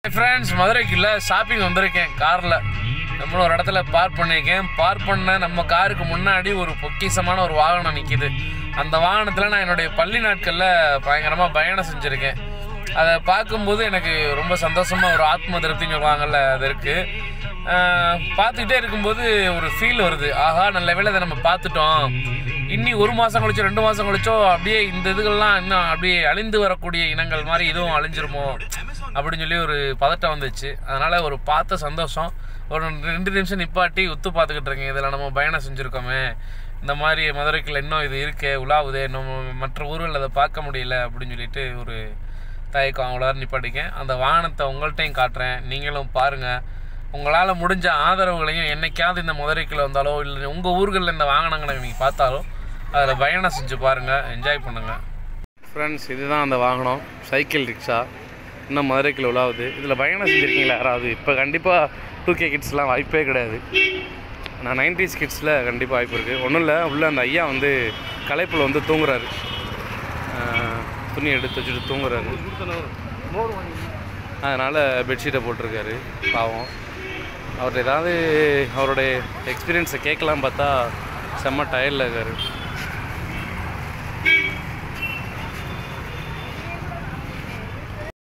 friends மதுரைக்கு இல்லை shopping வந்திருக்கேன் காரில் நம்மளும் ஒரு இடத்துல பார்க் பண்ணியிருக்கேன் பார்க் பண்ண நம்ம காருக்கு முன்னாடி ஒரு பொக்கிஷமான ஒரு வாகனம் நிற்கிது அந்த வாகனத்தில் நான் என்னுடைய பள்ளி நாட்களில் பயங்கரமாக பயணம் செஞ்சுருக்கேன் அதை பார்க்கும்போது எனக்கு ரொம்ப சந்தோஷமாக ஒரு ஆத்ம திருப்தின்னு சொல்லுவாங்கல்ல அது இருக்குது பார்த்துக்கிட்டே இருக்கும்போது ஒரு ஃபீல் வருது ஆஹா நல்ல வேளை அதை நம்ம பார்த்துட்டோம் இன்னி ஒரு மாதம் கழிச்சோ ரெண்டு மாதம் கழிச்சோ அப்படியே இந்த இதுகள்லாம் இன்னும் அப்படியே அழிந்து வரக்கூடிய இனங்கள் மாதிரி இதுவும் அழிஞ்சிருமோ அப்படின்னு சொல்லி ஒரு பதட்டம் வந்துச்சு அதனால் ஒரு பார்த்த சந்தோஷம் ஒரு ரெண்டு நிமிஷம் நிப்பாட்டி உத்து பார்த்துக்கிட்டு இருக்கேன் இதில் நம்ம பயணம் செஞ்சுருக்கோமே இந்த மாதிரி மதுரைக்குள்ள இன்னும் இது இருக்கே உலாவுதே நம்ம மற்ற ஊர்களில் அதை பார்க்க முடியல அப்படின்னு சொல்லிட்டு ஒரு தயக்கம் அவ்வளோ நிப்பாட்டிக்கேன் அந்த வாகனத்தை உங்கள்கிட்டையும் காட்டுறேன் நீங்களும் பாருங்கள் உங்களால் முடிஞ்ச ஆதரவுகளையும் என்னைக்காவது இந்த மதுரைக்குள்ள வந்தாலோ இல்லை உங்கள் ஊர்களில் இந்த வாகனங்களை நீங்கள் பார்த்தாலோ அதில் பயணம் செஞ்சு பாருங்கள் என்ஜாய் பண்ணுங்கள் ஃப்ரெண்ட்ஸ் இதுதான் அந்த வாகனம் சைக்கிள் ரிக்ஷா இன்னும் மதுரைக்குள்ள உலாவுது இதில் பயணம் செஞ்சுருக்கீங்களா யாராவது இப்போ கண்டிப்பாக டூ கே கிட்ஸ்லாம் வாய்ப்பே கிடையாது நான் நைன்டிஸ் கிட்ஸில் கண்டிப்பாக வாய்ப்பு இருக்குது ஒன்றும் இல்லை உள்ள அந்த ஐயா வந்து களைப்பில் வந்து தூங்குறாரு ஆஹ், துணி எடுத்து வச்சுட்டு தூங்குறாரு அதனால் பெட்ஷீட்டை போட்டிருக்காரு பாவம் அவர் ஏதாவது அவருடைய எக்ஸ்பீரியன்ஸை கேட்கலாம் பார்த்தா செம்ம டயர்டில் இருக்காரு